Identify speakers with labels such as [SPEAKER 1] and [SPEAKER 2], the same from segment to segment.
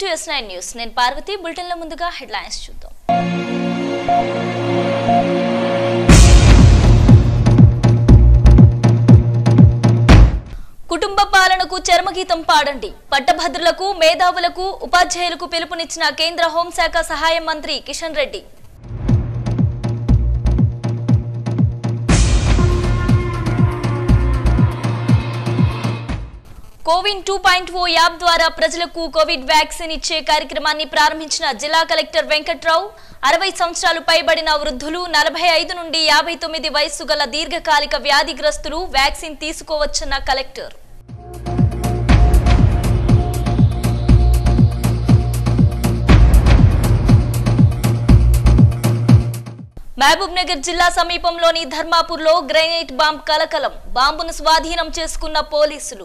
[SPEAKER 1] To yes nine news నేను పార్వతి బులెటిన్ల ముందుగా headlines చూద్దాం కుటుంబ పాలనకు చర్మగీతం పాడండి పట్టభద్రులకు మేధావులకు ఉపాధ్యాయులకు పిలుపునిచ్చిన కేంద్ర హోంశాఖ సహాయ మంత్రి Kishan Reddy CoWIN two point O app ద్వారా ప్రజలకు కోవిడ్ వ్యాక్సిన్ ఇచ్చే కార్యక్రమాన్ని ప్రారంభించిన జిల్లా కలెక్టర్ వెంకట్రావు అరవై సంవత్సరాలు పైబడిన వృద్ధులు నలభై ఐదు నుండి యాభై తొమ్మిది వయస్సు గల దీర్ఘకాలిక వ్యాధిగ్రస్తులు వ్యాక్సిన్ తీసుకోవచ్చన్న కలెక్టర్ మహబూబ్ నగర్ జిల్లా సమీపంలోని ధర్మాపూర్లో గ్రైనేట్ బాంబ్ కలకలం బాంబును స్వాధీనం చేసుకున్న పోలీసులు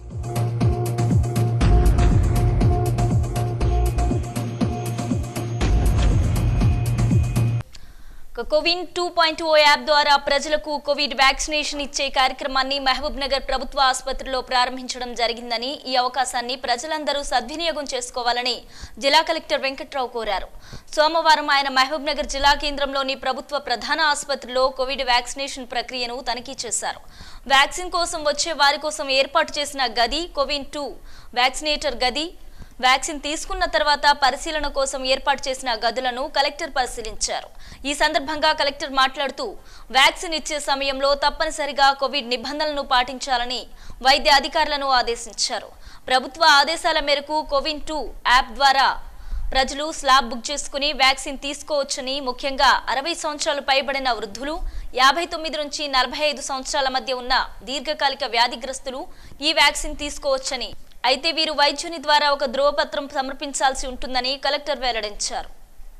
[SPEAKER 1] CoWIN two point O app ద్వారా ప్రజలకు కోవిడ్ వ్యాక్సినేషన్ ఇచ్చే కార్యక్రమాన్ని మహబూబ్ నగర్ ప్రభుత్వ ఆసుపత్రిలో ప్రారంభించడం జరిగిందని ఈ అవకాశాన్ని ప్రజలందరూ సద్వినియోగం చేసుకోవాలని జిల్లా కలెక్టర్ వెంకట్రావు కోరారు సోమవారం ఆయన మహబూబ్ నగర్ జిల్లా కేంద్రంలోని ప్రభుత్వ ప్రధాన ఆసుపత్రిలో కోవిడ్ వ్యాక్సినేషన్ ప్రక్రియను తనిఖీ చేశారు వ్యాక్సిన్ కోసం వచ్చే వారి కోసం ఏర్పాటు చేసిన గది కోవిన్ టూ వ్యాక్సినేటర్ గది వ్యాక్సిన్ తీసుకున్న తర్వాత పరిశీలన కోసం ఏర్పాటు చేసిన గదులను కలెక్టర్ పరిశీలించారు ఈ సందర్భంగా కలెక్టర్ మాట్లాడుతూ వ్యాక్సిన్ ఇచ్చే సమయంలో తప్పనిసరిగా కోవిడ్ నిబంధనలను పాటించాలని వైద్య అధికారులను ఆదేశించారు ప్రభుత్వ ఆదేశాల మేరకు కోవిన్ టూ యాప్ ద్వారా ప్రజలు స్లాబ్ బుక్ చేసుకుని వ్యాక్సిన్ తీసుకోవచ్చని ముఖ్యంగా అరవై సంవత్సరాలు పైబడిన వృద్ధులు యాభై తొమ్మిది నుంచి నలభై ఐదు సంవత్సరాల మధ్య ఉన్న దీర్ఘకాలిక వ్యాధిగ్రస్తులు ఈ వ్యాక్సిన్ తీసుకోవచ్చని అయితే వీరు వైద్యుని ద్వారా ఒక ధృవపత్రం సమర్పించాల్సి ఉంటుందని కలెక్టర్ వెల్లడించారు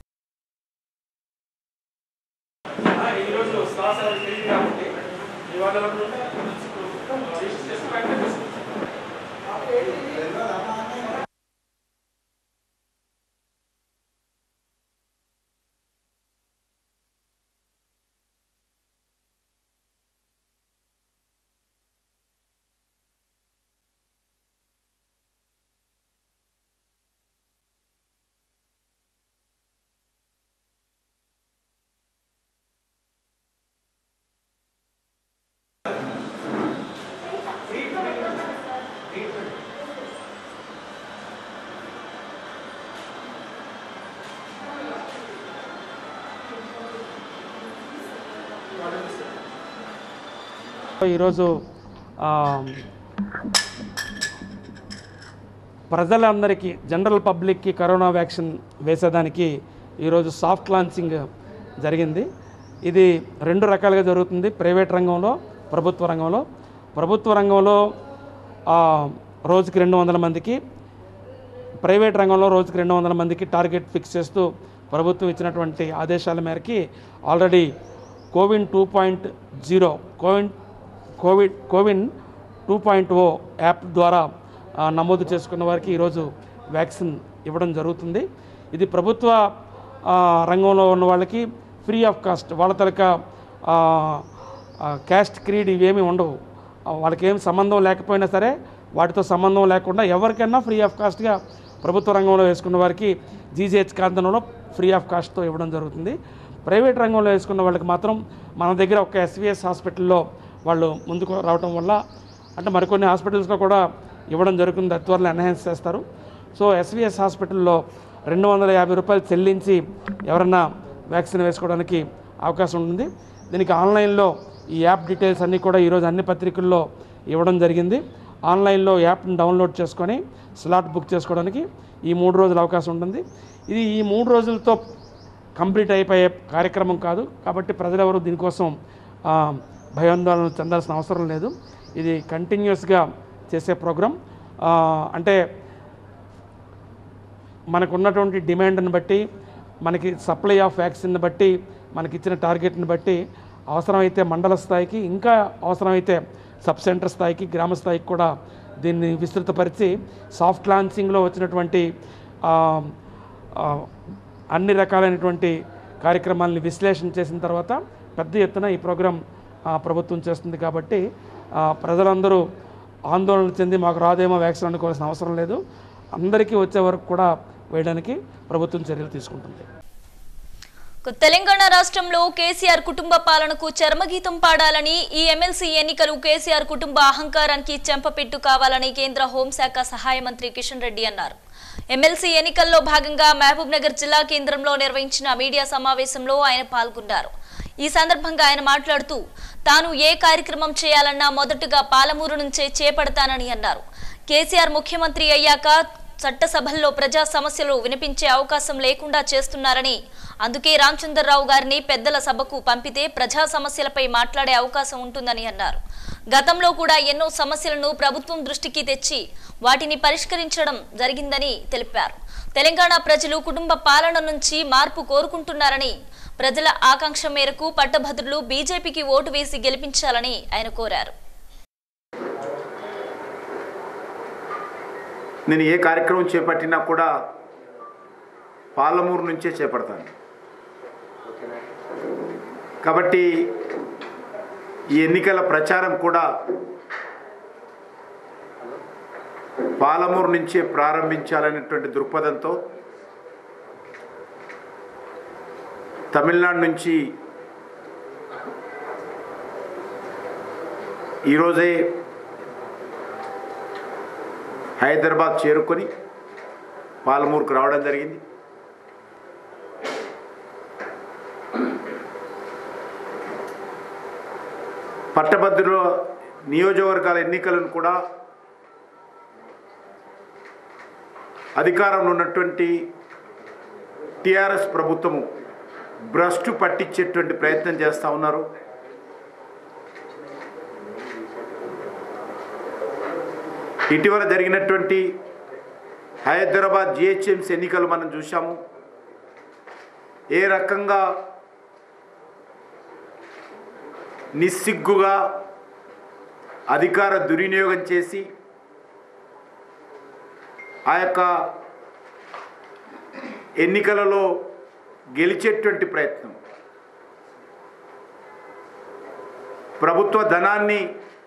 [SPEAKER 2] ఈరోజు శ్వాస తెలియదు కాబట్టి ఇవాళ వరకు రిజిస్టర్ చేసి బయట తీసుకొచ్చాం.
[SPEAKER 3] ఈరోజు ఆ, ప్రజలందరికీ జనరల్ పబ్లిక్కి కరోనా వ్యాక్సిన్ వేసేదానికి ఈరోజు సాఫ్ట్ లాంచింగ్ జరిగింది ఇది రెండు రకాలుగా జరుగుతుంది ప్రైవేట్ రంగంలో ప్రభుత్వ రంగంలో ప్రభుత్వ రంగంలో ఆ, రోజుకి రెండు వందల మందికి ప్రైవేట్ రంగంలో రోజుకి రెండు వందల మందికి టార్గెట్ ఫిక్స్ చేస్తూ ప్రభుత్వం ఇచ్చినటువంటి ఆదేశాల మేరకి already CoWIN two point zero CoWIN COVID CoWIN two point O app ద్వారా ఆ, నమోదు చేసుకున్న వారికి ఈరోజు వ్యాక్సిన్ ఇవ్వడం జరుగుతుంది ఇది ప్రభుత్వ ఆ, రంగంలో ఉన్న వాళ్ళకి ఫ్రీ ఆఫ్ కాస్ట్ వాళ్ళ తలక క్యాస్ట్ క్రీడ్ ఇవేమీ ఉండవు ఆ, వాళ్ళకి ఏం సంబంధం లేకపోయినా సరే వాటితో సంబంధం లేకుండా ఎవరికైనా ఫ్రీ ఆఫ్ కాస్ట్గా ప్రభుత్వ రంగంలో వేసుకున్న వారికి జీజీహెచ్ కాంతనంలో ఫ్రీ ఆఫ్ కాస్ట్తో ఇవ్వడం జరుగుతుంది ప్రైవేట్ రంగంలో వేసుకున్న వాళ్ళకి మాత్రం మన దగ్గర ఒక ఎస్విఎస్ హాస్పిటల్లో వాళ్ళు ముందుకు రావడం వల్ల అంటే మరికొన్ని హాస్పిటల్స్లో కూడా ఇవ్వడం జరుగుతుంది అతి త్వరలో ఎన్హాన్స్ చేస్తారు సో ఎస్విఎస్ హాస్పిటల్లో రెండు వందల యాభై రూపాయలు చెల్లించి ఎవరన్నా వ్యాక్సిన్ వేసుకోవడానికి అవకాశం ఉంటుంది దీనికి ఆన్లైన్లో ఈ యాప్ డీటెయిల్స్ అన్నీ కూడా ఈరోజు అన్ని పత్రికల్లో ఇవ్వడం జరిగింది ఆన్లైన్లో యాప్ని డౌన్లోడ్ చేసుకొని స్లాట్ బుక్ చేసుకోవడానికి ఈ మూడు రోజులు అవకాశం ఉంటుంది ఇది ఈ మూడు రోజులతో కంప్లీట్ అయిపోయే కార్యక్రమం కాదు కాబట్టి ప్రజలెవరూ దీనికోసం ఆ, భయాందోళన చెందాల్సిన అవసరం లేదు ఇది కంటిన్యూస్గా చేసే ప్రోగ్రాం ఆ, అంటే మనకు ఉన్నటువంటి డిమాండ్ని బట్టి మనకి సప్లై ఆఫ్ వ్యాక్సిన్ని బట్టి మనకి ఇచ్చిన టార్గెట్ని బట్టి అవసరమైతే మండల స్థాయికి ఇంకా అవసరమైతే సబ్ సెంటర్ స్థాయికి గ్రామ స్థాయికి కూడా దీన్ని విస్తృతపరిచి సాఫ్ట్ లాంచింగ్లో వచ్చినటువంటి ఆ, ఆ, అన్ని రకాలైనటువంటి కార్యక్రమాలని విశ్లేషణ చేసిన తర్వాత పెద్ద ఎత్తున ఈ ప్రోగ్రాం ఆ, ప్రభుత్వం చేస్తుంది కాబట్టి ఆ, ప్రజలందరూ ఆందోళన చెంది మాకు రాదేమో వ్యాక్సిన్ అనుకోవాల్సిన అవసరం లేదు అందరికీ వచ్చే వరకు కూడా వేయడానికి ప్రభుత్వం చర్యలు తీసుకుంటుంది
[SPEAKER 1] తెలంగాణ రాష్ట్రంలో కేసీఆర్ కుటుంబ పాలనకు చర్మగీతం పాడాలని ఈ ఎమ్మెల్సీ ఎన్నికలు కేసీఆర్ కుటుంబ అహంకారానికి చెంపపెట్టు కావాలని కేంద్ర హోంశాఖ సహాయ మంత్రి కిషన్ రెడ్డి అన్నారు ఎమ్మెల్సీ ఎన్నికల్లో భాగంగా మహబూబ్ నగర్ జిల్లా కేంద్రంలో నిర్వహించిన మీడియా సమావేశంలో ఆయన పాల్గొన్నారు ఈ సందర్భంగా ఆయన మాట్లాడుతూ తాను ఏ కార్యక్రమం చేయాలన్నా మొదటగా పాలమూరు నుంచే చేపడతానని అన్నారు కేసీఆర్ ముఖ్యమంత్రి అయ్యాక చట్టసభల్లో ప్రజా సమస్యలు వినిపించే అవకాశం లేకుండా చేస్తున్నారని అందుకే రామచంద్రరావు గారిని పెద్దల సభకు పంపితే ప్రజా సమస్యలపై మాట్లాడే అవకాశం ఉంటుందని అన్నారు గతంలో కూడా ఎన్నో సమస్యలను ప్రభుత్వం దృష్టికి తెచ్చి వాటిని పరిష్కరించడం జరిగిందని తెలిపారు తెలంగాణ ప్రజలు కుటుంబ పాలన నుంచి మార్పు కోరుకుంటున్నారని ప్రజల ఆకాంక్ష మేరకు పట్టభద్రులు బీజేపీకి ఓటు వేసి గెలిపించాలని ఆయన కోరారు
[SPEAKER 4] నేను ఏ కార్యక్రమం చేపట్టినా కూడా పాలమూరు నుంచే చేపడతాను కాబట్టి ఈ ఎన్నికల ప్రచారం కూడా పాలమూరు నుంచే ప్రారంభించాలనేటువంటి దృక్పథంతో తమిళనాడు నుంచి ఈరోజే హైదరాబాద్ చేరుకొని పాలమూరుకు రావడం జరిగింది పట్టభద్రుల నియోజకవర్గాల ఎన్నికలను కూడా అధికారంలో ఉన్నటువంటి టిఆర్ఎస్ ప్రభుత్వము భ్రష్టు పట్టించేటువంటి ప్రయత్నం చేస్తూ ఉన్నారు ఇటీవల జరిగినటువంటి హైదరాబాద్ జిహెచ్ఎంసీ ఎన్నికలు మనం చూసాము ఏ రకంగా నిస్సిగ్గుగా అధికార దుర్వినియోగం చేసి ఆ యొక్క ఎన్నికలలో గెలిచేటువంటి ప్రయత్నం ప్రభుత్వ ధనాన్ని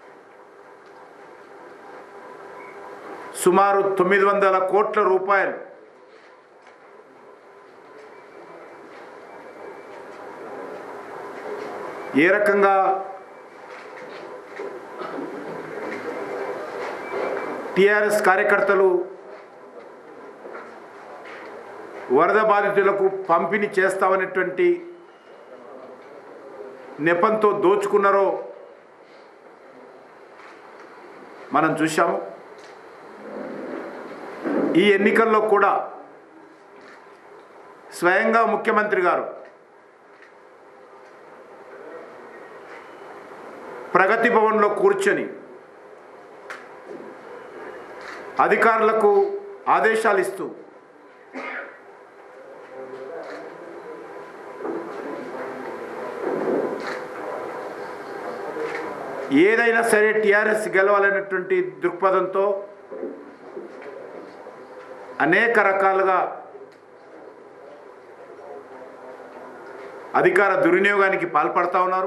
[SPEAKER 4] సుమారు తొమ్మిది వందల కోట్ల రూపాయలు ఏ రకంగా టిఆర్ఎస్ కార్యకర్తలు వరద బాధితులకు పంపిణీ చేస్తామనేటువంటి నెపంతో దోచుకున్నారో మనం చూశాము ఈ ఎన్నికల్లో కూడా స్వయంగా ముఖ్యమంత్రి గారు ప్రగతి భవన్లో కూర్చొని అధికారులకు ఆదేశాలు ఇస్తూ ఏదైనా సరే టీఆర్ఎస్ గెలవాలనేటువంటి దృక్పథంతో అనేక రకాలుగా అధికార దుర్వినియోగానికి పాల్పడతా ఉన్నారు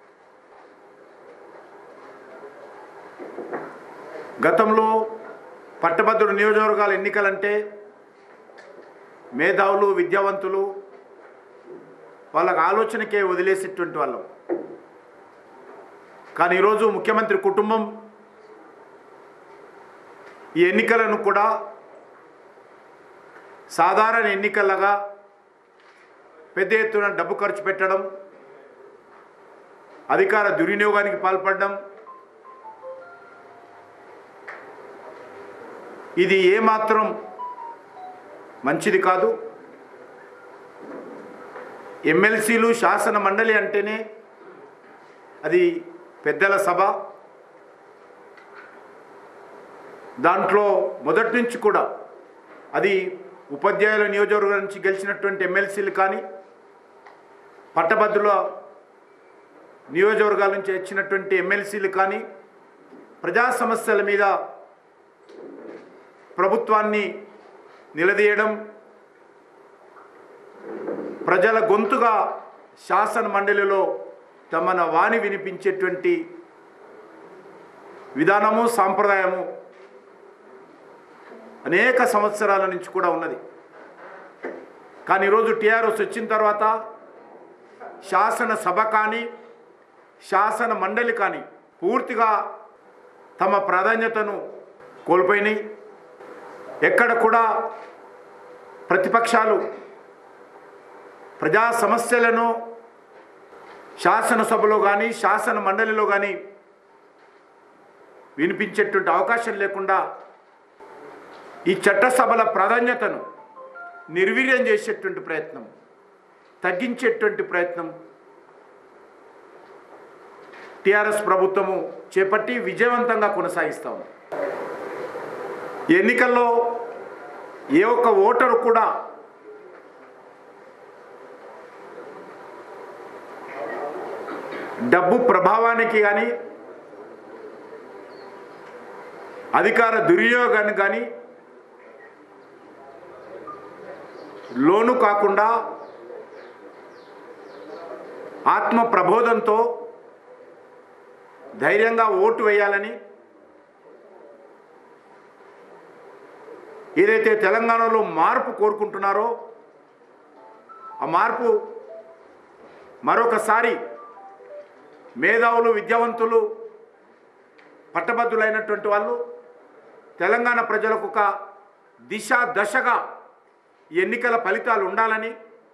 [SPEAKER 4] గతంలో పట్టభద్రుడు నియోజకవర్గాల ఎన్నికలంటే మేధావులు విద్యావంతులు వాళ్ళకి ఆలోచనకే వదిలేసేటువంటి వాళ్ళం కానీ ఈరోజు ముఖ్యమంత్రి కుటుంబం ఈ ఎన్నికలను కూడా సాధారణ ఎన్నికలగా పెద్ద ఎత్తున డబ్బు ఖర్చు పెట్టడం అధికార దుర్వినియోగానికి పాల్పడడం ఇది ఏమాత్రం మంచిది కాదు ఎమ్మెల్సీలు శాసన మండలి అంటేనే అది పెద్దల సభ దాంట్లో మొదటి నుంచి కూడా అది ఉపాధ్యాయుల నియోజకవర్గం నుంచి గెలిచినటువంటి ఎమ్మెల్సీలు కానీ పట్టభద్రుల నియోజకవర్గాల నుంచి వచ్చినటువంటి ఎమ్మెల్సీలు కానీ ప్రజా సమస్యల మీద ప్రభుత్వాన్ని నిలదీయడం ప్రజల గొంతుగా శాసన మండలిలో తమన వాణి వినిపించేటువంటి విధానము సాంప్రదాయము అనేక సంవత్సరాల నుంచి కూడా ఉన్నది కానీ ఈరోజు టీఆర్ఎస్ వచ్చిన తర్వాత శాసనసభ కానీ శాసన మండలి కానీ పూర్తిగా తమ ప్రాధాన్యతను కోల్పోయినాయి ఎక్కడ కూడా ప్రతిపక్షాలు ప్రజా సమస్యలను శాసనసభలో కానీ శాసన మండలిలో కానీ వినిపించేటువంటి అవకాశం లేకుండా ఈ చట్టసభల ప్రాధాన్యతను నిర్వీర్యం చేసేటువంటి ప్రయత్నం తగ్గించేటువంటి ప్రయత్నం టిఆర్ఎస్ ప్రభుత్వము చేపట్టి విజయవంతంగా కొనసాగిస్తా ఉంది ఎన్నికల్లో ఏ ఒక్క ఓటరు కూడా డబ్బు ప్రభావానికి కానీ అధికార దుర్వినియోగానికి కానీ లోను కాకుండా ఆత్మ ప్రబోధంతో ధైర్యంగా ఓటు వేయాలని ఏదైతే తెలంగాణలో మార్పు కోరుకుంటున్నారో ఆ మార్పు మరొకసారి మేధావులు విద్యావంతులు పట్టభద్రులైనటువంటి వాళ్ళు తెలంగాణ ప్రజలకు ఒక దిశ దశగా ఎన్నికల ఫలితాలు ఉండాలని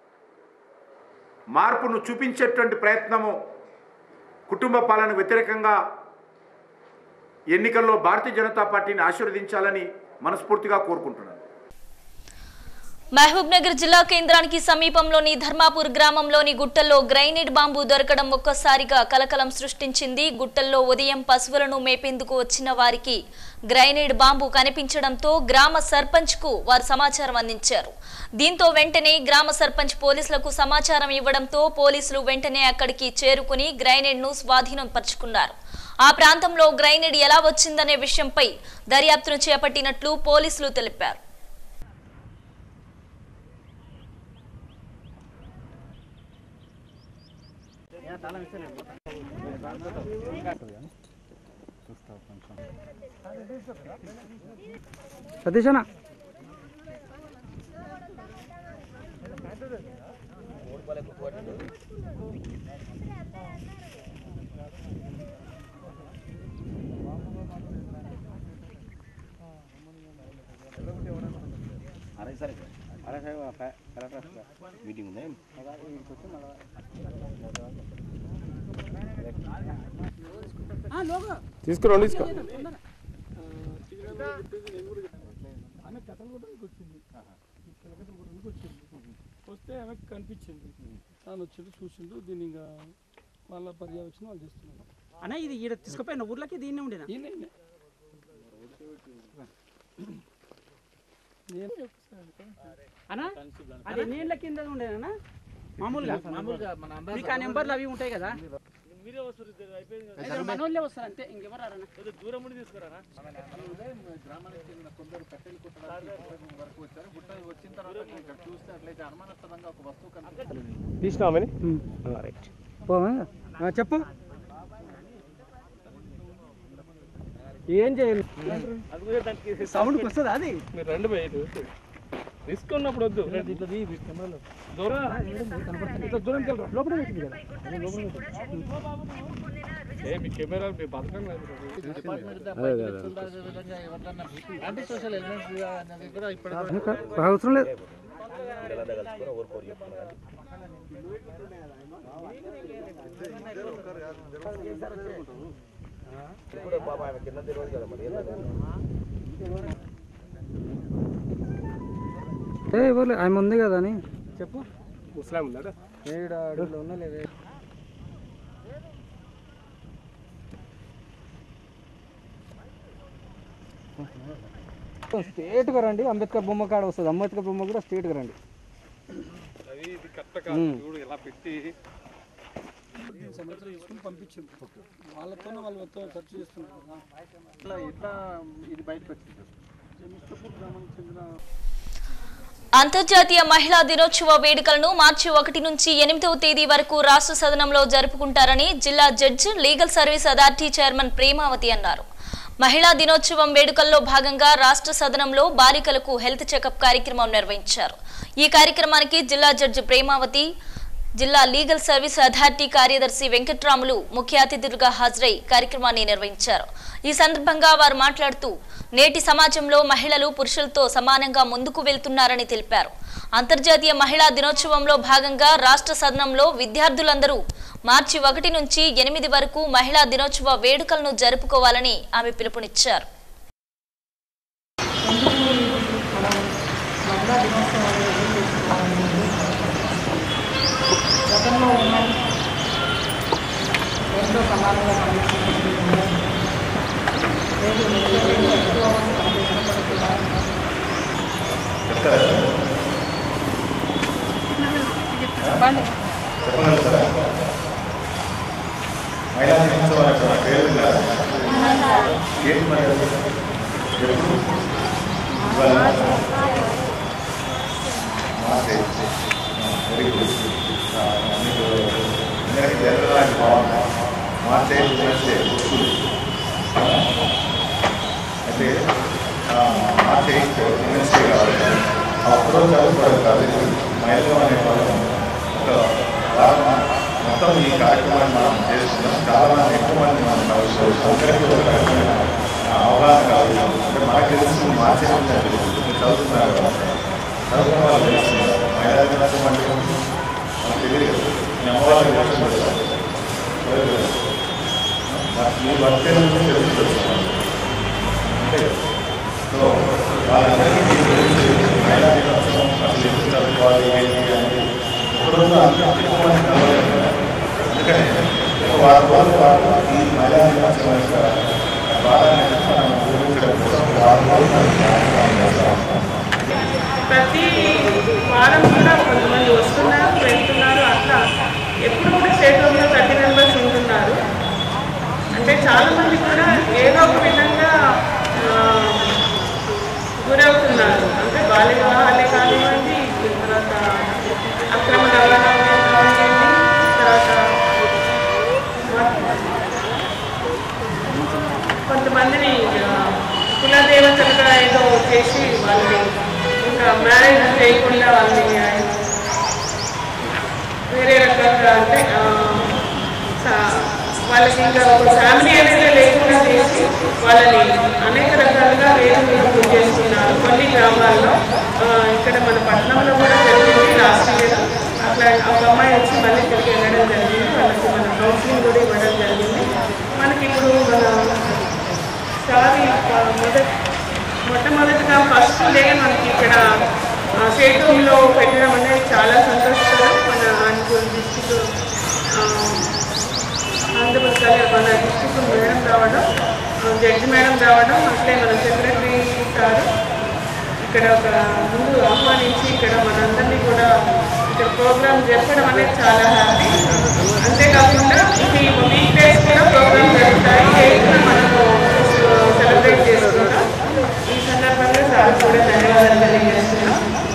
[SPEAKER 4] మార్పును చూపించేటువంటి ప్రయత్నము కుటుంబ పాలన వ్యతిరేకంగా ఎన్నికల్లో భారతీయ జనతా పార్టీని ఆశీర్వదించాలని మనస్ఫూర్తిగా కోరుకుంటున్నాను
[SPEAKER 1] మహబూబ్ నగర్ జిల్లా కేంద్రానికి సమీపంలోని ధర్మాపూర్ గ్రామంలోని గుట్టల్లో గ్రైనేడ్ బాంబు దొరకడం ఒక్కసారిగా కలకలం సృష్టించింది గుట్టల్లో ఉదయం పశువులను మేపేందుకు వచ్చిన వారికి గ్రైనేడ్ బాంబు కనిపించడంతో గ్రామ సర్పంచ్ కు వారు సమాచారం అందించారు దీంతో వెంటనే గ్రామ సర్పంచ్ పోలీసులకు సమాచారం ఇవ్వడంతో పోలీసులు వెంటనే అక్కడికి చేరుకుని గ్రైనేడ్ ను స్వాధీనం పరుచుకున్నారు ఆ ప్రాంతంలో గ్రైనేడ్ ఎలా వచ్చిందనే విషయంపై దర్యాప్తును చేపట్టినట్లు పోలీసులు తెలిపారు
[SPEAKER 5] సతీష్ అన్న
[SPEAKER 6] మీటింగ్ ఉంది
[SPEAKER 3] తీసుకురా తీసుకో
[SPEAKER 2] ఆమె కథలు కూడా వచ్చింది కథలు కూడా వచ్చింది వస్తే ఆమెకు కనిపించింది తాను వచ్చిండు చూసిండు దీన్ని ఇంకా వాళ్ళ పర్యవేక్షణ వాళ్ళు చేస్తున్నారు
[SPEAKER 5] అన్న ఇది ఈడ తీసుకుపోయిన ఊర్లకి దీన్నే ఉండేనా
[SPEAKER 2] ఈయన ఈయన. నేను చెప్తాను.
[SPEAKER 5] అన్న అది ఎన్ని ఏళ్ళ కింద ఉండేనా మామూలుగా మీకు ఆ నెంబర్లు అవి ఉంటాయి కదా అయితే మనోళ్ళే వస్తారు అంతే ఇంకెవరు రారన్న
[SPEAKER 3] తీసినామని
[SPEAKER 5] పోవా? ఆ, చెప్పు ఏం చేయాలి సౌండ్కి వస్తుందా అది
[SPEAKER 2] మీరు రెండు బయట రిస్క్ ఉన్నప్పుడు వద్దు ఇట్లా తీ, కెమెరాలో. దూరం ఇట్లా దూరం కెళ్ళరా లోపల పెట్టింది కదా ఏ మీ కెమెరా మీ బతకం లేదు
[SPEAKER 5] అవసరం లేదు ఏ ఇవ్వలే ఆమె ఉంది కదా అని చెప్పు
[SPEAKER 2] ముస్లాం ఉందా
[SPEAKER 5] ఏడు అడుగులు ఉన్నా లేదా స్ట్రేట్గా రండి అంబేద్కర్ బొమ్మ కాడ వస్తుంది అంబేద్కర్ బొమ్మ కూడా స్ట్రేట్గా రండి
[SPEAKER 2] అది ఇది కరెక్ట్ కాదు చూడు ఇలా పెట్టి సంవత్సరం తీసుకుని పంపించింది వాళ్ళతోనే వాళ్ళు మొత్తం ఖర్చు చేస్తున్నారు కదా
[SPEAKER 6] ఇట్లా ఇది బయటకు వచ్చింది
[SPEAKER 2] జమిష్టపూర్ గ్రామానికి చెందిన
[SPEAKER 1] అంతర్జాతీయ మహిళా దినోత్సవ వేడుకలను మార్చి ఒకటి నుంచి ఎనిమిదవ తేదీ వరకు రాష్ట్ర సదనంలో జరుపుకుంటారని జిల్లా judge legal service authority chairman Premavathi అన్నారు మహిళా దినోత్సవం వేడుకల్లో భాగంగా రాష్ట్ర సదనంలో బాలికలకు హెల్త్ చెకప్ కార్యక్రమం నిర్వహించారు ఈ కార్యక్రమానికి జిల్లా జడ్జి ప్రేమావతి జిల్లా లీగల్ సర్వీస్ అథారిటీ కార్యదర్శి వెంకట్రాములు ముఖ్య అతిథులుగా హాజరై కార్యక్రమాన్ని నిర్వహించారు ఈ సందర్భంగా వారు మాట్లాడుతూ నేటి సమాజంలో మహిళలు పురుషులతో సమానంగా ముందుకు వెళ్తున్నారని తెలిపారు అంతర్జాతీయ మహిళా దినోత్సవంలో భాగంగా రాష్ట్ర సదనంలో విద్యార్థులందరూ మార్చి ఒకటి నుంచి ఎనిమిది వరకు మహిళా దినోత్సవ వేడుకలను జరుపుకోవాలని ఆమె పిలుపునిచ్చారు
[SPEAKER 7] గతంలో ఉన్న ఎంతో సమానంగా పనిచేస్తున్నారు రేపు నిజంగా ఎక్కువ మంది పనిచేస్తున్నారు చెప్పండి
[SPEAKER 4] చెప్పగలుగుతారా మహిళా దినోత్సవం యొక్క పేరు కదా ఏంటి మరి అది? ఎప్పుడు ఇవాళ మార్చ్ ఎయిత్. వెరీ గుడ్ ఆ, మీకు అందరికీ జరగడానికి బాగుంది మార్చ్ ఎయిత్ వెన్స్డే స్కూల్ అయితే ఆ, మార్చ్ ఎయిత్ వెన్స్డే కావాలి ఆ ఒక్కరోజు చదువుకోవడం కాదు మహిళలు అనే వాళ్ళు ఒక వారం మొత్తం ఈ కార్యక్రమాన్ని మనం చేస్తున్నాం చాలా మంది ఎక్కువ మంది మనం కలుసుకోవచ్చు అందరికీ ఒక రకమైన అవగాహన కావాలి అంటే మనకు తెలుసు మార్చి తెలుసు మీరు చదువుతున్నారు కదా చదువుకున్న వాళ్ళు తెలుస్తుంది మహిళా దినోత్సవం అంటే మనకు తెలియదు కదా మీ అమ్మ వాళ్ళకి తెలుసు కదా తెలియదు కదా. మరి మీ వర్క్ తెలుస్తుంది తెలుస్తుంది అంతే కదా సో వాళ్ళందరికీ దీని గురించి మహిళా దినోత్సవం అసలు ఎందుకు చదువుకోవాలి ఏంటి అనేది ఒకరోజు అందరూ ఎక్కువ మంది కలవలేరు కదా. అందుకని ఒక వారం రోజుల పాటు ఈ మహిళా దినోత్సవం యొక్క ప్రాధాన్యత మనం గుర్తించడం కోసం వారం రోజులు మనం కార్యక్రమం చేస్తాం
[SPEAKER 8] ప్రతి వారం కూడా కొంతమంది వస్తున్నారు వెళ్తున్నారు అట్లా ఎప్పుడు కూడా స్టేట్ రూమ్లో థర్టీ మెంబర్స్ ఉంటున్నారు అంటే చాలా మంది కూడా ఏదో ఒక విధంగా ఆ, గురవుతున్నారు అంటే బాల్య వివాహాలే కానివ్వండి తర్వాత అక్రమ రవాణాలే కానివ్వండి తర్వాత కొంతమందిని ఆ, కుల దేవతలుగా ఏదో చేసి వాళ్ళని ఇంకా మ్యారేజ్ చేయకుండా వాళ్ళని ఆ, వేరే రకంగా అంటే ఆ, సా- వాళ్ళకి ఇంకా ఒక ఫ్యామిలీ అనేది లేకుండా చేసి వాళ్ళని అనేక రకాలుగా వేరు వేరు చేస్తున్నారు కొన్ని గ్రామాల్లో ఆ, ఇక్కడ మన పట్టణంలో కూడా జరిగింది లాస్ట్ ఇయర్ అట్లా ఒక అమ్మాయి వచ్చి మళ్ళీ ఇక్కడికి వెళ్ళడం జరిగింది వాళ్ళకి మన కౌన్సిలింగ్ కూడా ఇవ్వడం జరిగింది మనకి ఇప్పుడు మన సారీ మొదటి మొట్టమొదటిగా ఫస్ట్ డే మనకి ఇక్కడ స్టేట్ రూమ్లో పెట్టడం అనేది చాలా సంతోషకరం మన అనుకూల డిస్టిక్ ఆంధ్రప్రదేశ్ మన డిస్టిక్ మేడం రావడం ఆ, జడ్జి మేడం రావడం అట్లే మన సెక్రటరీ సార్ ఇక్కడ ఒక ముందు ఆహ్వానించి ఇక్కడ మనందరినీ కూడా ఇక్కడ ప్రోగ్రామ్ జరపడం అనేది చాలా హ్యాపీ అంతేకాకుండా ఇది వీక్ డేస్ కూడా ప్రోగ్రామ్ జరుగుతాయి ఎయిట్న మనము సెలబ్రేట్ చేసుకుంటాం ఈ సందర్భంగా సార్ కూడా ధన్యవాదాలు తెలియజేస్తున్నాం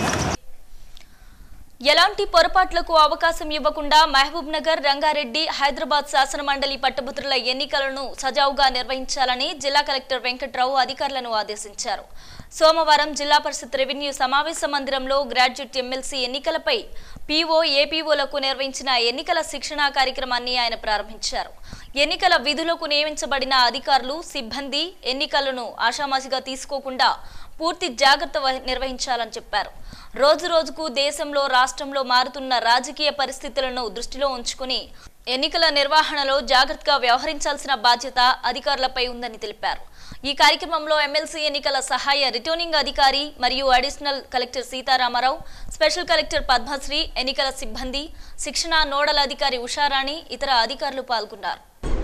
[SPEAKER 1] ఎలాంటి పొరపాట్లకు అవకాశం ఇవ్వకుండా మహబూబ్ నగర్ రంగారెడ్డి హైదరాబాద్ శాసన మండలి పట్టభద్రుల ఎన్నికలను సజావుగా నిర్వహించాలని జిల్లా కలెక్టర్ వెంకట్రావు అధికారులను ఆదేశించారు సోమవారం జిల్లా పరిషత్ రెవెన్యూ సమావేశ మందిరంలో గ్రాడ్యుయేట్ ఎమ్మెల్సీ ఎన్నికలపై పీఓ ఏపీఓలకు నిర్వహించిన ఎన్నికల శిక్షణా కార్యక్రమాన్ని ఆయన ప్రారంభించారు ఎన్నికల విధులకు నియమించబడిన అధికారులు సిబ్బంది ఎన్నికలను ఆషామాషిగా తీసుకోకుండా పూర్తి జాగ్రత్త వహి- నిర్వహించాలని చెప్పారు రోజు రోజుకు దేశంలో రాష్ట్రంలో మారుతున్న రాజకీయ పరిస్థితులను దృష్టిలో ఉంచుకుని ఎన్నికల నిర్వహణలో జాగ్రత్తగా వ్యవహరించాల్సిన బాధ్యత అధికారులపై ఉందని తెలిపారు ఈ కార్యక్రమంలో ఎమ్మెల్సీ ఎన్నికల సహాయ రిటర్నింగ్ అధికారి మరియు additional collector Sitaramarao special collector Padmasri ఎన్నికల సిబ్బంది శిక్షణ నోడల్ అధికారి ఉషారాణి ఇతర అధికారులు పాల్గొన్నారు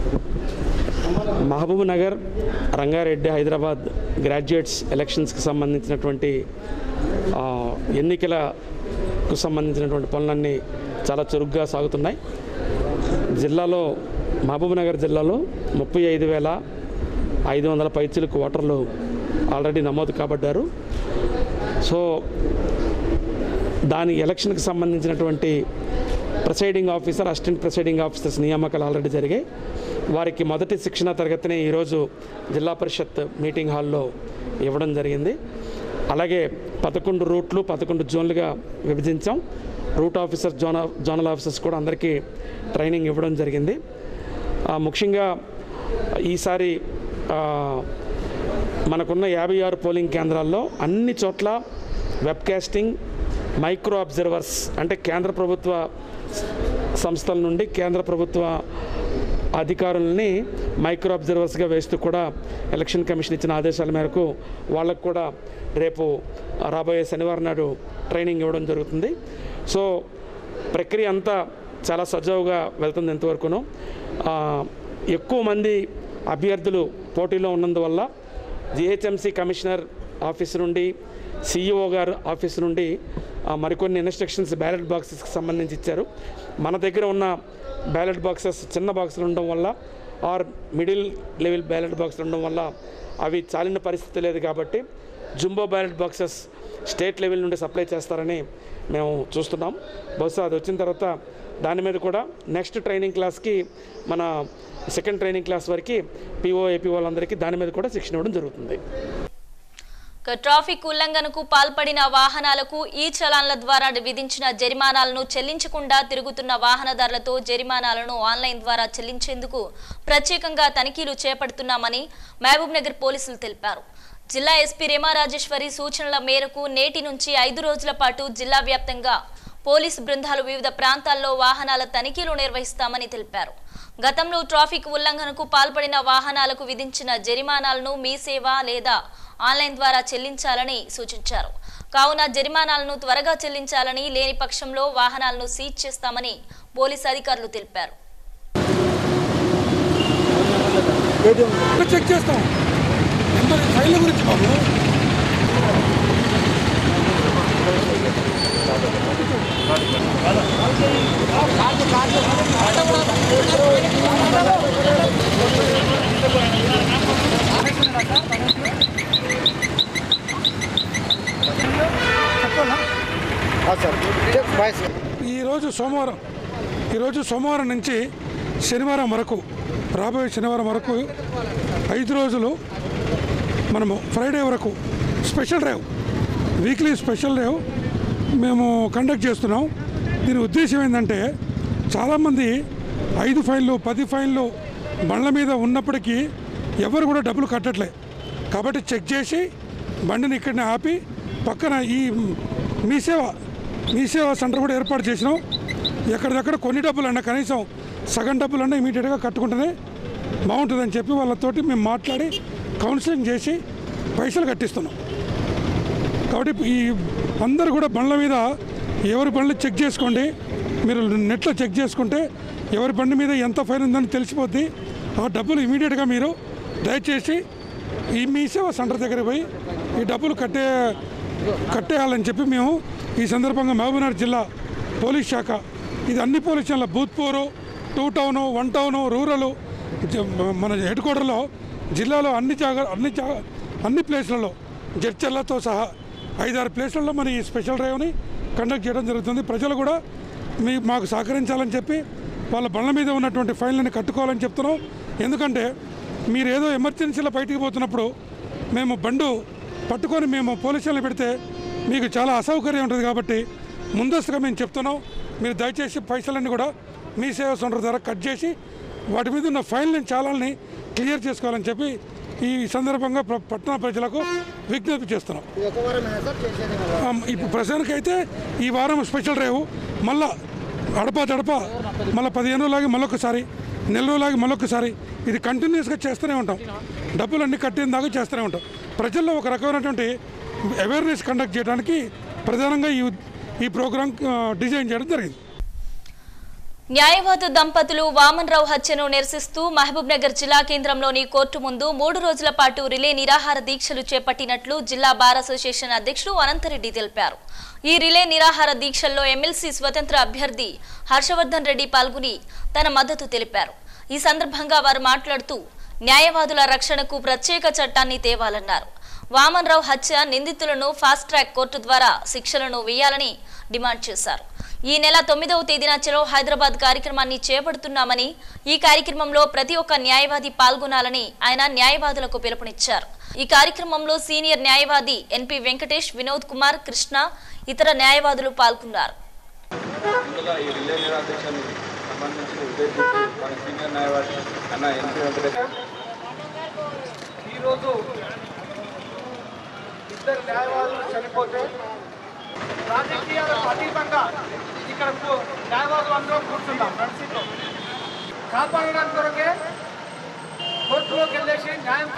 [SPEAKER 3] మహబూబ్ నగర్ రంగారెడ్డి హైదరాబాద్ గ్రాడ్యుయేట్స్ ఎలక్షన్స్కి సంబంధించినటువంటి ఆ, ఎన్నికలకు సంబంధించినటువంటి పనులన్నీ చాలా చురుగ్గా సాగుతున్నాయి జిల్లాలో మహబూబ్ నగర్ జిల్లాలో ముప్పై ఐదు వేల ఐదు వందల పైచిలకు ఓటర్లు ఆల్రెడీ నమోదు కాబడ్డారు సో దాని ఎలక్షన్కి సంబంధించినటువంటి presiding officer assistant presiding officers నియామకాలు ఆల్రెడీ జరిగాయి వారికి మొదటి శిక్షణ తరగతిని ఈరోజు జిల్లా పరిషత్ మీటింగ్ హాల్లో ఇవ్వడం జరిగింది అలాగే పదకొండు రూట్లు పదకొండు జోన్లుగా విభజించాం రూట్ ఆఫీసర్స్ జోన జోనల్ ఆఫీసర్స్ కూడా అందరికీ ట్రైనింగ్ ఇవ్వడం జరిగింది ఆ, ముఖ్యంగా ఈసారి ఆ, మనకున్న యాభై ఆరు పోలింగ్ కేంద్రాల్లో అన్ని చోట్ల వెబ్కాస్టింగ్ మైక్రో అబ్జర్వర్స్ అంటే కేంద్ర ప్రభుత్వ సంస్థల నుండి కేంద్ర ప్రభుత్వ అధికారులని మైక్రో అబ్జర్వర్స్గా వేస్తూ కూడా ఎలక్షన్ కమిషన్ ఇచ్చిన ఆదేశాల మేరకు వాళ్ళకు కూడా రేపు రాబోయే శనివారం నాడు ట్రైనింగ్ ఇవ్వడం జరుగుతుంది సో ప్రక్రియ అంతా చాలా సజావుగా వెళ్తుంది ఎంతవరకును ఆ, ఎక్కువ మంది అభ్యర్థులు పోటీలో ఉన్నందువల్ల జిహెచ్ఎంసీ కమిషనర్ ఆఫీస్ నుండి సిఇఓ గారు ఆఫీస్ నుండి ఆ, మరికొన్ని ఇన్స్ట్రక్షన్స్ బ్యాలెట్ బాక్సెస్కి సంబంధించి ఇచ్చారు మన దగ్గర ఉన్న బ్యాలెట్ బాక్సెస్ చిన్న బాక్సులు ఉండడం వల్ల ఆర్ మిడిల్ లెవెల్ బ్యాలెట్ బాక్సులు ఉండడం వల్ల అవి చాలిన పరిస్థితి లేదు కాబట్టి jumbo ballot boxes state level నుండి సప్లై చేస్తారని మేము చూస్తున్నాం బహుశా అది వచ్చిన తర్వాత దాని మీద కూడా నెక్స్ట్ ట్రైనింగ్ క్లాస్కి మన సెకండ్ ట్రైనింగ్ క్లాస్ వరకు పీఓ ఏపీ వాళ్ళందరికీ దాని మీద కూడా శిక్షణ ఇవ్వడం జరుగుతుంది
[SPEAKER 1] ఇక ట్రాఫిక్ ఉల్లంఘనకు పాల్పడిన వాహనాలకు ఈ చలాన్ల ద్వారా విధించిన జరిమానాలను చెల్లించకుండా తిరుగుతున్న వాహనదారులతో జరిమానాలను ఆన్లైన్ ద్వారా చెల్లించేందుకు ప్రత్యేకంగా తనిఖీలు చేపడుతున్నామని మహబూబ్ నగర్ పోలీసులు తెలిపారు జిల్లా ఎస్పీ రేమా రాజేశ్వరి సూచనల మేరకు నేటి నుంచి ఐదు రోజుల పాటు జిల్లా వ్యాప్తంగా పోలీసు బృందాలు వివిధ ప్రాంతాల్లో వాహనాల తనిఖీలు నిర్వహిస్తామని తెలిపారు గతంలో ట్రాఫిక్ ఉల్లంఘనకు పాల్పడిన వాహనాలకు విధించిన జరిమానాలను మీ సేవ లేదా ఆన్లైన్ ద్వారా చెల్లించాలని సూచించారు కావున జరిమానాలను త్వరగా చెల్లించాలని లేని పక్షంలో వాహనాలను సీజ్ చేస్తామని పోలీసు అధికారులు తెలిపారు
[SPEAKER 2] చెక్ చేస్తాం నెంబర్ ఫైళ్ళ గురించి బాబు ఈరోజు సోమవారం ఈరోజు సోమవారం నుంచి శనివారం వరకు రాబోయే శనివారం వరకు ఐదు రోజులు మనము ఫ్రైడే వరకు special drive weekly special drive మేము కండక్ట్ చేస్తున్నాం దీని ఉద్దేశం ఏంటంటే చాలామంది ఐదు ఫైన్లు పది ఫైన్లు బండ్ల మీద ఉన్నప్పటికీ ఎవరు కూడా డబ్బులు కట్టట్లే కాబట్టి చెక్ చేసి బండిని ఇక్కడనే ఆపి పక్కన ఈ మీ సేవ మీ సేవ సెంటర్ కూడా ఏర్పాటు చేసినాం ఎక్కడిదక్కడ కొన్ని డబ్బులు అన్నా కనీసం సగం డబ్బులు అన్నా ఇమీడియట్గా కట్టుకుంటేనే బాగుంటుందని చెప్పి వాళ్ళతోటి మేము మాట్లాడి కౌన్సిలింగ్ చేసి పైసలు కట్టిస్తున్నాం కాబట్టి ఈ అందరూ కూడా బండ్ల మీద ఎవరి బండ్లు చెక్ చేసుకోండి మీరు నెట్లో చెక్ చేసుకుంటే ఎవరి బండి మీద ఎంత ఫైన్ ఉందని తెలిసిపోద్ది ఆ డబ్బులు ఇమీడియట్గా మీరు దయచేసి ఈ మీ సేవ సెంటర్ దగ్గర పోయి ఈ డబ్బులు కట్టే కట్టేయాలని చెప్పి మేము ఈ సందర్భంగా మహబూబ్నగర్ జిల్లా పోలీస్ శాఖ ఇది అన్ని పోలీస్ స్టేషన్ల Bhoothpur two town one town rural జ- మన హెడ్ క్వార్టర్లో జిల్లాలో అన్ని జాగా అన్ని జా అన్ని ప్లేస్లలో జడ్చర్లతో సహా ఐదారు ప్లేస్లలో మన ఈ స్పెషల్ డ్రైవ్ని కండక్ట్ చేయడం జరుగుతుంది ప్రజలు కూడా మీ మాకు సహకరించాలని చెప్పి వాళ్ళ బండ్ల మీద ఉన్నటువంటి ఫైన్లని కట్టుకోవాలని చెప్తున్నాం ఎందుకంటే మీరు ఏదో ఎమర్జెన్సీలో బయటికి పోతున్నప్పుడు మేము బండు పట్టుకొని మేము పోలీస్ స్టేషన్లో పెడితే మీకు చాలా అసౌకర్యం ఉంటుంది కాబట్టి ముందస్తుగా మేము చెప్తున్నాం మీరు దయచేసి పైసలన్నీ కూడా మీ సేవ సెంటర్ ద్వారా కట్ చేసి వాటి మీద ఉన్న ఫైల్ని చాలాని క్లియర్ చేసుకోవాలని చెప్పి ఈ సందర్భంగా ప్ర- పట్టణ ప్రజలకు విజ్ఞప్తి చేస్తున్నాం ఆ, ఇప్పుడు ప్రస్తుతానికి అయితే ఈ వారం స్పెషల్ డ్రైవ్ మళ్ళా అడప దడప మళ్ళీ పదిహేను రోజులాగి మళ్ళొకసారి నెల రోజులాగి మళ్ళొకసారి ఇది కంటిన్యూస్గా చేస్తూనే ఉంటాం డబ్బులు అన్ని కట్టిన దాకా చేస్తూనే ఉంటాం ప్రజల్లో ఒక రకమైనటువంటి అవేర్నెస్ కండక్ట్ చేయడానికి ప్రధానంగా ఈ ఈ ప్రోగ్రాం ఆ, డిజైన్ చేయడం జరిగింది
[SPEAKER 1] న్యాయవాద దంపతులు వామన్రావు హత్యను నిరసిస్తూ మహబూబ్ నగర్ జిల్లా కేంద్రంలోని కోర్టు ముందు మూడు రోజుల పాటు రిలే నిరాహార దీక్షలు చేపట్టినట్లు జిల్లా బార్ అసోసియేషన్ అధ్యక్షుడు అనంతరెడ్డి తెలిపారు ఈ రిలే నిరాహార దీక్షల్లో ఎమ్మెల్సీ స్వతంత్ర అభ్యర్థి హర్షవర్ధన్ రెడ్డి పాల్గొని తన మద్దతు తెలిపారు ఈ సందర్భంగా వారు మాట్లాడుతూ న్యాయవాదుల రక్షణకు ప్రత్యేక చట్టాన్ని తేవాలన్నారు వామన్రావు హత్య నిందితులను ఫాస్ట్ ట్రాక్ కోర్టు ద్వారా శిక్షలను వేయాలని డిమాండ్ చేశారు ఈ నెల తొమ్మిదవ తేదీన చలో హైదరాబాద్ కార్యక్రమాన్ని చేపడుతున్నామని ఈ కార్యక్రమంలో ప్రతి ఒక్క న్యాయవాది పాల్గొనాలని ఆయన న్యాయవాదులకు పిలుపునిచ్చారు ఈ కార్యక్రమంలో సీనియర్ న్యాయవాది ఎన్పి వెంకటేష్ వినోద్ కుమార్ కృష్ణ ఇతర న్యాయవాదులు పాల్గొన్నారు
[SPEAKER 9] ముందుగా ఈ రిలే నిరాధ్యక్షాన్ని సంబంధించి ఉద్దేశించి మన సీనియర్ న్యాయవాది అన్న ఎన్పి వెంకటేశ్వర
[SPEAKER 10] ఈరోజు ఇద్దరు న్యాయవాదులు చనిపోతే రాజకీయాలకు అతీతంగా ఇక్కడ కు- న్యాయవాదులు అందరం కూర్చున్నాం నడిచితో కాపాడడానికి కొరకే కోర్టులోకి వెళ్ళేసి న్యాయం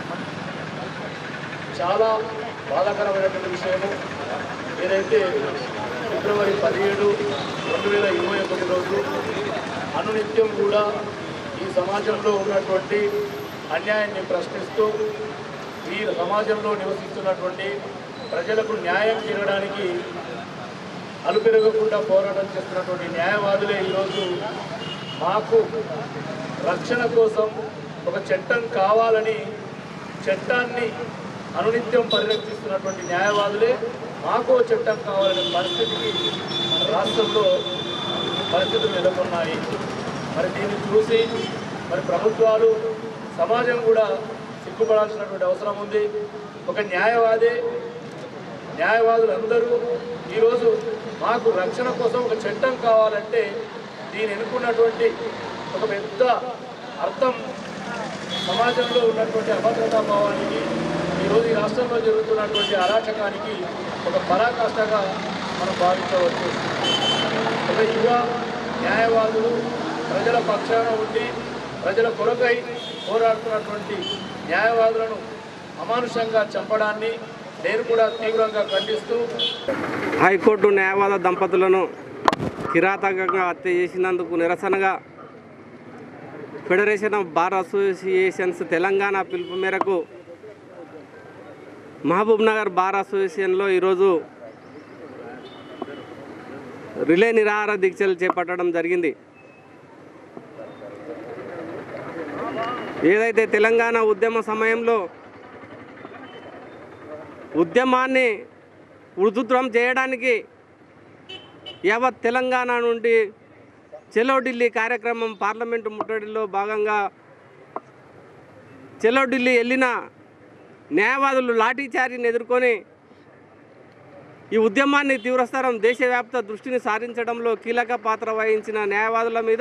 [SPEAKER 11] చాలా బాధాకరమైనటువంటి విషయము ఏదైతే ఫిబ్రవరి పదిహేడు రెండు వేల ఇరవై ఒకటి రోజు అనునిత్యం కూడా ఈ సమాజంలో ఉన్నటువంటి అన్యాయాన్ని ప్రశ్నిస్తూ ఈ సమాజంలో నివసిస్తున్నటువంటి ప్రజలకు న్యాయం చేయడానికి అలుపెరగకుండా పోరాటం చేస్తున్నటువంటి న్యాయవాదులే ఈరోజు మాకు రక్షణ కోసం ఒక చట్టం కావాలని చట్టాన్ని అనునిత్యం పరిరక్షిస్తున్నటువంటి న్యాయవాదులే మాకు ఓ చట్టం కావాలనే పరిస్థితికి మన రాష్ట్రంలో పరిస్థితులు నెలకొన్నాయి మరి దీన్ని చూసి మరి ప్రభుత్వాలు సమాజం కూడా సిగ్గుపడాల్సినటువంటి అవసరం ఉంది ఒక న్యాయవాదే న్యాయవాదులందరూ ఈరోజు మాకు రక్షణ కోసం ఒక చట్టం కావాలంటే దీని ఎన్నుకున్నటువంటి ఒక పెద్ద అర్థం సమాజంలో ఉన్నటువంటి అభద్రతా భావానికి ఈరోజు ఈ రాష్ట్రంలో జరుగుతున్నటువంటి అరాచకానికి ఒక పరాకాష్ఠగా మనం భావించవచ్చు ఒక యువ న్యాయవాదులు ప్రజల పక్షాన ఉండి ప్రజల కొరకై పోరాడుతున్నటువంటి న్యాయవాదులను అమానుషంగా చంపడాన్ని నేను కూడా తీవ్రంగా ఖండిస్తూ
[SPEAKER 12] హైకోర్టు న్యాయవాద దంపతులను కిరాతకంగా హత్య చేసినందుకు నిరసనగా federation of bar associations Telangana పిలుపు మేరకు మహబూబ్ నగర్ బార్ అసోసియేషన్లో ఈరోజు రిలే నిరాహార దీక్షలు చేపట్టడం జరిగింది ఏదైతే తెలంగాణ ఉద్యమ సమయంలో ఉద్యమాన్ని ఉధృతం చేయడానికి యావత్ తెలంగాణ నుండి చెలో ఢిల్లీ కార్యక్రమం పార్లమెంటు ముట్టడిలో భాగంగా చెలో ఢిల్లీ వెళ్ళిన న్యాయవాదులు లాఠీచార్జిని ఎదుర్కొని ఈ ఉద్యమాన్ని తీవ్రస్తరం దేశవ్యాప్త దృష్టిని సారించడంలో కీలక పాత్ర వహించిన న్యాయవాదుల మీద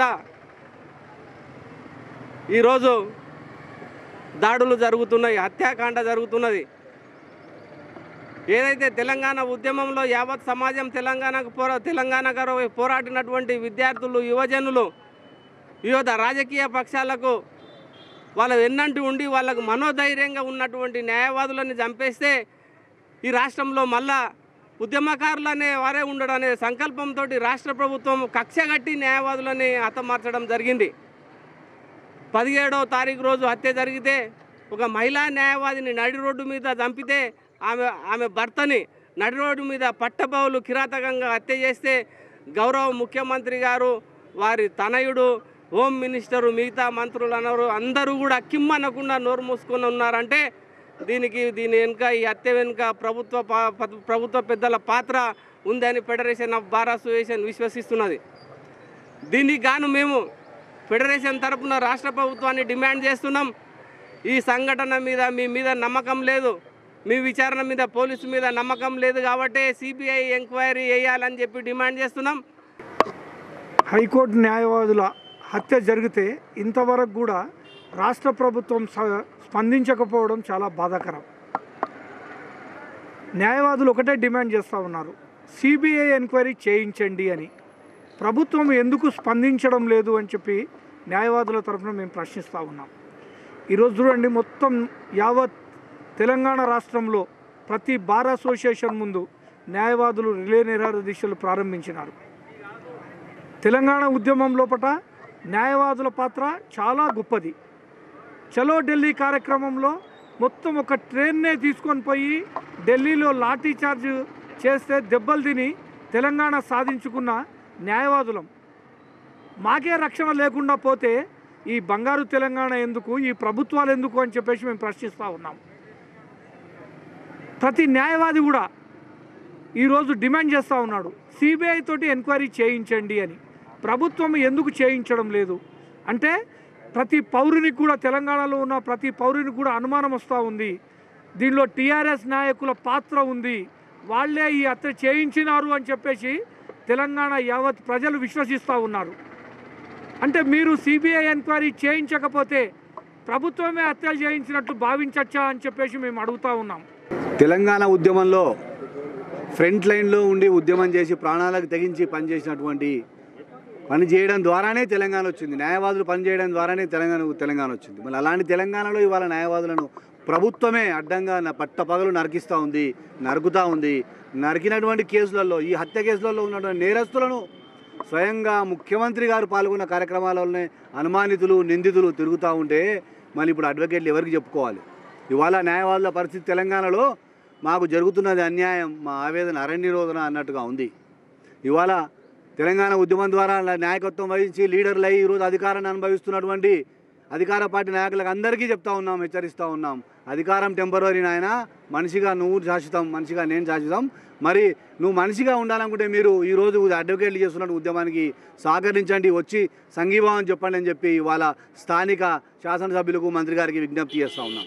[SPEAKER 12] ఈరోజు దాడులు జరుగుతున్నాయి హత్యాకాండ జరుగుతున్నది ఏదైతే తెలంగాణ ఉద్యమంలో యావత్ సమాజం తెలంగాణకు పోరా తెలంగాణ కొరకు పోరాడినటువంటి విద్యార్థులు యువజనులు వివిధ రాజకీయ పక్షాలకు వాళ్ళ వెన్నంటి ఉండి వాళ్ళకు మనోధైర్యంగా ఉన్నటువంటి న్యాయవాదులని చంపేస్తే ఈ రాష్ట్రంలో మళ్ళా ఉద్యమకారులనే వారే ఉండడం అనే సంకల్పంతో రాష్ట్ర ప్రభుత్వం కక్షగట్టి న్యాయవాదులని హతమార్చడం జరిగింది పదిహేడవ తారీఖు రోజు హత్య జరిగితే ఒక మహిళా న్యాయవాదిని నడి రోడ్డు మీద చంపితే ఆమె ఆమె భర్తని నడి రోడ్డు మీద పట్టబౌలు కిరాతకంగా హత్య చేస్తే గౌరవ ముఖ్యమంత్రి గారు వారి తనయుడు హోమ్ మినిస్టరు మిగతా మంత్రులు అన్నారు అందరూ కూడా కిమ్మనకుండా నోరు మూసుకొని ఉన్నారంటే దీనికి దీని వెనుక ఈ హత్య వెనుక ప్రభుత్వ పా- ప- ప్రభుత్వ పెద్దల పాత్ర ఉందని ఫెడరేషన్ ఆఫ్ బార్ అసోసియేషన్ విశ్వసిస్తున్నది దీనికి గాను మేము ఫెడరేషన్ తరపున రాష్ట్ర ప్రభుత్వాన్ని డిమాండ్ చేస్తున్నాం ఈ సంఘటన మీద మీ మీద నమ్మకం లేదు మీ విచారణ మీద పోలీసు మీద నమ్మకం లేదు కాబట్టి సిబిఐ ఎంక్వైరీ వేయాలని చెప్పి డిమాండ్ చేస్తున్నాం
[SPEAKER 13] హైకోర్టు న్యాయవాదుల హత్య జరిగితే ఇంతవరకు కూడా రాష్ట్ర ప్రభుత్వం స- స్పందించకపోవడం చాలా బాధాకరం న్యాయవాదులు ఒకటే డిమాండ్ చేస్తూ ఉన్నారు సిబిఐ ఎంక్వైరీ చేయించండి అని ప్రభుత్వం ఎందుకు స్పందించడం లేదు అని చెప్పి న్యాయవాదుల తరఫున మేము ప్రశ్నిస్తూ ఉన్నాం ఈరోజు చూడండి మొత్తం యావత్ తెలంగాణ రాష్ట్రంలో ప్రతి బార్ అసోసియేషన్ ముందు న్యాయవాదులు రిలే నిరాహార దీక్షలు ప్రారంభించినారు తెలంగాణ ఉద్యమం లోపట న్యాయవాదుల పాత్ర చాలా గొప్పది చలో ఢిల్లీ కార్యక్రమంలో మొత్తం ఒక ట్రైన్నే తీసుకొని పోయి ఢిల్లీలో లాఠీ చార్జ్ చేస్తే దెబ్బలు తిని తెలంగాణ సాధించుకున్న న్యాయవాదులం మాకే రక్షణ లేకుండా పోతే ఈ బంగారు తెలంగాణ ఎందుకు ఈ ప్రభుత్వాలు ఎందుకు అని చెప్పేసి మేము ప్రశ్నిస్తూ ఉన్నాం ప్రతి న్యాయవాది కూడా ఈరోజు డిమాండ్ చేస్తూ ఉన్నాడు సిబిఐ తోటి ఎంక్వైరీ చేయించండి అని ప్రభుత్వం ఎందుకు చేయించడం లేదు అంటే ప్రతి పౌరునికి కూడా తెలంగాణలో ఉన్న ప్రతి పౌరునికి కూడా అనుమానం వస్తూ ఉంది దీనిలో టీఆర్ఎస్ నాయకుల పాత్ర ఉంది వాళ్ళే ఈ హత్య చేయించినారు అని చెప్పేసి తెలంగాణ యావత్ ప్రజలు విశ్వసిస్తూ ఉన్నారు అంటే మీరు సిబిఐ ఎంక్వైరీ చేయించకపోతే ప్రభుత్వమే హత్యలు చేయించినట్టు భావించచ్చా అని చెప్పేసి మేము అడుగుతా ఉన్నాం
[SPEAKER 14] తెలంగాణ ఉద్యమంలో ఫ్రంట్ లైన్లో ఉండి ఉద్యమం చేసి ప్రాణాలకు తెగించి పనిచేసినటువంటి పని చేయడం ద్వారానే తెలంగాణ వచ్చింది న్యాయవాదులు పనిచేయడం ద్వారానే తెలంగాణ తెలంగాణ వచ్చింది మరి అలాంటి తెలంగాణలో ఇవాళ న్యాయవాదులను ప్రభుత్వమే అడ్డంగా న- పట్టపగలు నరికిస్తూ ఉంది నరుకుతూ ఉంది నరికినటువంటి కేసులలో ఈ హత్య కేసులలో ఉన్నటువంటి నేరస్తులను స్వయంగా ముఖ్యమంత్రి గారు పాల్గొన్న కార్యక్రమాలలోనే అనుమానితులు నిందితులు తిరుగుతూ ఉంటే మళ్ళీ ఇప్పుడు అడ్వకేట్లు ఎవరికి చెప్పుకోవాలి ఇవాళ న్యాయవాదుల పరిస్థితి తెలంగాణలో మాకు జరుగుతున్నది అన్యాయం మా ఆవేదన అరణ్యరోధన అన్నట్టుగా ఉంది ఇవాళ తెలంగాణ ఉద్యమం ద్వారా నాయకత్వం వహించి లీడర్లు అయ్యి ఈరోజు అధికారాన్ని అనుభవిస్తున్నటువంటి అధికార పార్టీ నాయకులకు అందరికీ చెప్తా ఉన్నాం హెచ్చరిస్తూ ఉన్నాం అధికారం టెంపరీ నాయన మనిషిగా నువ్వు శాశ్వతం మనిషిగా నేను శాశ్వతం మరి నువ్వు మనిషిగా ఉండాలనుకుంటే మీరు ఈరోజు అడ్వకేట్లు చేస్తున్న ఉద్యమానికి సహకరించండి వచ్చి సంఘీభావం చెప్పండి అని చెప్పి ఇవాళ స్థానిక శాసనసభ్యులకు మంత్రి గారికి విజ్ఞప్తి చేస్తూ ఉన్నాం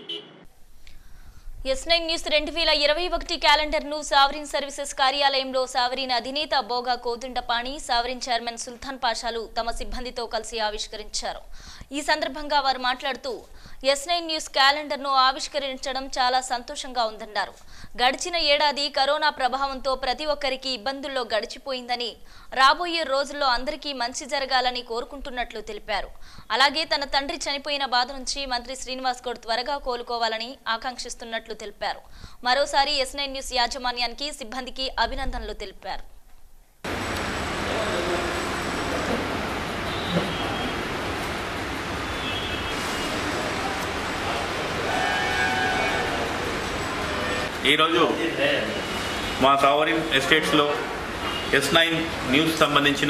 [SPEAKER 1] ఎస్ నైన్ న్యూస్ రెండు వేల ఇరవై ఒకటి క్యాలెండర్ ను సావరిన్ సర్వీసెస్ కార్యాలయంలో సావరిన్ అధినేత బోగా కోదండపాణి సావరిన్ చైర్మన్ సుల్తాన్ పాషాలు తమ సిబ్బందితో కలిసి ఆవిష్కరించారు ఈ సందర్భంగా వారు మాట్లాడుతూ ఎస్ నైన్ న్యూస్ క్యాలెండర్ ను ఆవిష్కరించడం చాలా సంతోషంగా ఉందన్నారు గడిచిన ఏడాది కరోనా ప్రభావంతో ప్రతి ఒక్కరికి ఇబ్బందుల్లో గడిచిపోయిందని రాబోయే రోజుల్లో అందరికీ మంచి జరగాలని కోరుకుంటున్నట్లు తెలిపారు అలాగే తన తండ్రి చనిపోయిన బాధ నుంచి మంత్రి శ్రీనివాస్ గౌడ్ త్వరగా కోలుకోవాలని ఆకాంక్షిస్తున్నట్లు తెలిపారు మరోసారి ఎస్ నైన్ న్యూస్ యాజమాన్యానికి సిబ్బందికి అభినందనలు తెలిపారు
[SPEAKER 15] ఈరోజు మా సావరిన్ ఎస్టేట్స్లో ఎస్ నైన్ న్యూస్ సంబంధించిన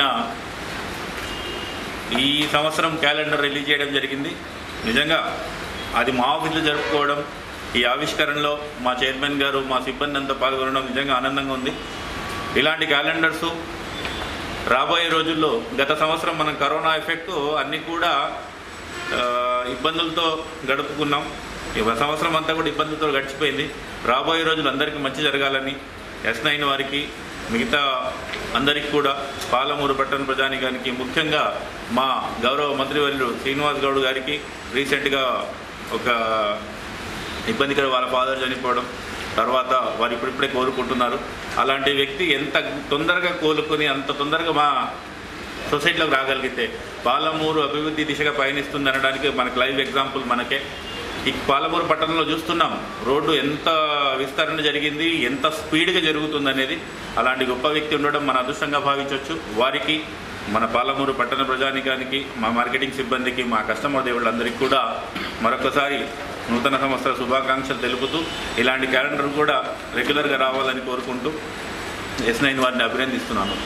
[SPEAKER 15] ఈ సంవత్సరం క్యాలెండర్ రిలీజ్ చేయడం జరిగింది నిజంగా అది మా ఆఫీస్లో జరుపుకోవడం ఈ ఆవిష్కరణలో మా చైర్మన్ గారు మా సిబ్బంది అంతా పాల్గొనడం నిజంగా ఆనందంగా ఉంది ఇలాంటి క్యాలెండర్స్ రాబోయే రోజుల్లో గత సంవత్సరం మనం కరోనా ఎఫెక్ట్ అన్నీ కూడా ఆ, ఇబ్బందులతో గడుపుకున్నాం ఈ సంవత్సరం అంతా కూడా ఇబ్బందులతో గడిచిపోయింది రాబోయే రోజులు అందరికీ మంచి జరగాలని ఎస్ నైన్ వారికి మిగతా అందరికీ కూడా పాలమూరు పట్టణ ప్రజానికానికి ముఖ్యంగా మా గౌరవ మంత్రివర్యులు శ్రీనివాస్ గౌడ్ గారికి రీసెంట్గా ఒక ఇబ్బందికర వాళ్ళ ఫాదర్ చనిపోవడం తర్వాత వారు ఇప్పుడిప్పుడే కోలుకుంటున్నారు అలాంటి వ్యక్తి ఎంత తొందరగా కోలుకొని అంత తొందరగా మా సొసైటీలోకి రాగలిగితే పాలమూరు అభివృద్ధి దిశగా పయనిస్తుంది అనడానికి మనకు లైవ్ ఎగ్జాంపుల్ మనకే ఈ పాలమూరు పట్టణంలో చూస్తున్నాం రోడ్డు ఎంత విస్తరణ జరిగింది ఎంత స్పీడ్గా జరుగుతుంది అనేది అలాంటి గొప్ప వ్యక్తి ఉండడం మన అదృష్టంగా భావించవచ్చు వారికి మన పాలమూరు పట్టణ ప్రజానికానికి మా మార్కెటింగ్ సిబ్బందికి మా కస్టమర్ దేవుళ్ళందరికీ కూడా మరొకసారి నూతన సంవత్సర శుభాకాంక్షలు తెలుపుతూ ఇలాంటి క్యాలెండర్ కూడా రెగ్యులర్గా రావాలని కోరుకుంటూ ఎస్ నైన్ వారిని అభినందిస్తున్నాను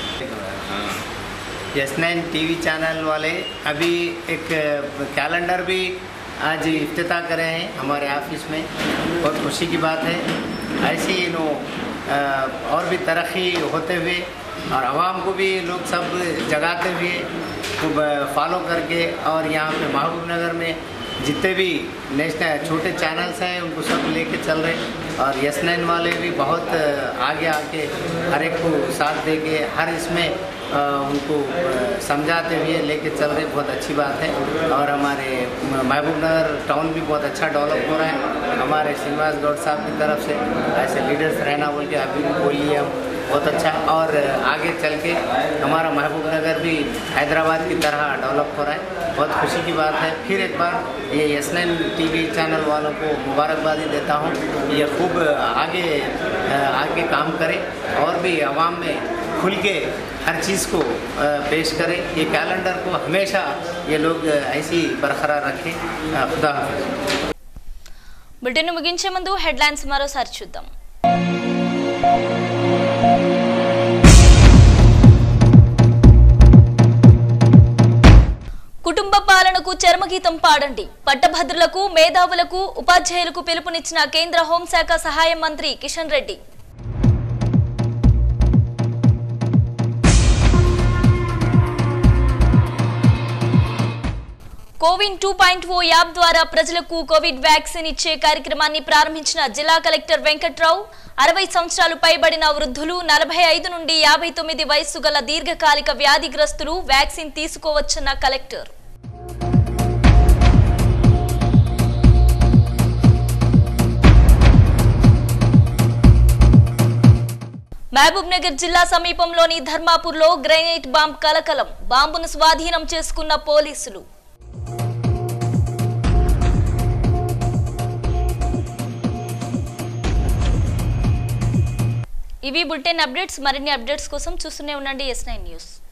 [SPEAKER 16] एस नाइन टी चैनल वाले अभी एक कैलेंडर भी आज इफ्तः करे हैं हमारे ऑफिस में बहुत खुशी की बात है ऐसे ही नो अ, और भी तरक्की होते हुए और आवाम को भी लोग सब जगाते हुए खूब फॉलो करके और यहाँ पे महबूब नगर में जितने भी नेशनल छोटे चैनल्स हैं उनको सब लेके चल रहे हैं और यस नाइन वाले भी बहुत आगे आके हर एक को साथ दे के हर इसमें अ, उनको अ, समझाते हुए लेके चल रहे बहुत अच्छी बात है और हमारे म- महबूब नगर टाउन भी बहुत अच्छा डेवलप हो रहा है हमारे श्रीनिवास गौड साहब की तरफ से ऐसे लीडर्स रहना बोल के अभी भी बोलिए हम बहुत अच्छा और आगे चल के हमारा महबूब नगर भी हैदराबाद की तरह डेवलप हो रहा है बहुत खुशी की बात है फिर एक बार ये एस नाइन टी चैनल वालों को मुबारकबादी देता हूँ ये खूब आगे आगे काम करें और भी आवाम में खुल के हर चीज़ को अ, पेश करें ये कैलेंडर को हमेशा ये लोग ऐसे ही बरकरार रखें अ, खुदा हाफिज़
[SPEAKER 1] బులెటిన్ ముగించే ముందు హెడ్లైన్స్ మరోసారి చూద్దాం కుటుంబ పాలనకు చర్మగీతం పాడండి పట్టభద్రులకు మేధావులకు ఉపాధ్యాయులకు పిలుపునిచ్చిన కేంద్ర హోంశాఖ సహాయ మంత్రి Kishan Reddy CoWIN two point O app ద్వారా ప్రజలకు కోవిడ్ వ్యాక్సిన్ ఇచ్చే కార్యక్రమాన్ని ప్రారంభించిన జిల్లా కలెక్టర్ వెంకట్రావు అరవై సంవత్సరాలు పైబడిన వృద్ధులు నలభై ఐదు నుండి యాభై తొమ్మిది వయస్సు గల దీర్ఘకాలిక వ్యాధిగ్రస్తులు వ్యాక్సిన్ తీసుకోవచ్చన్న కలెక్టర్ మహబూబ్ నగర్ జిల్లా సమీపంలోని ధర్మాపూర్లో గ్రైనేట్ బాంబ్ కలకలం బాంబును స్వాధీనం చేసుకున్న పోలీసులు ఇవి బులెటిన్ అప్డేట్స్ మరిన్ని అప్డేట్స్ కోసం చూస్తూనే ఉండండి ఎస్ నైన్ న్యూస్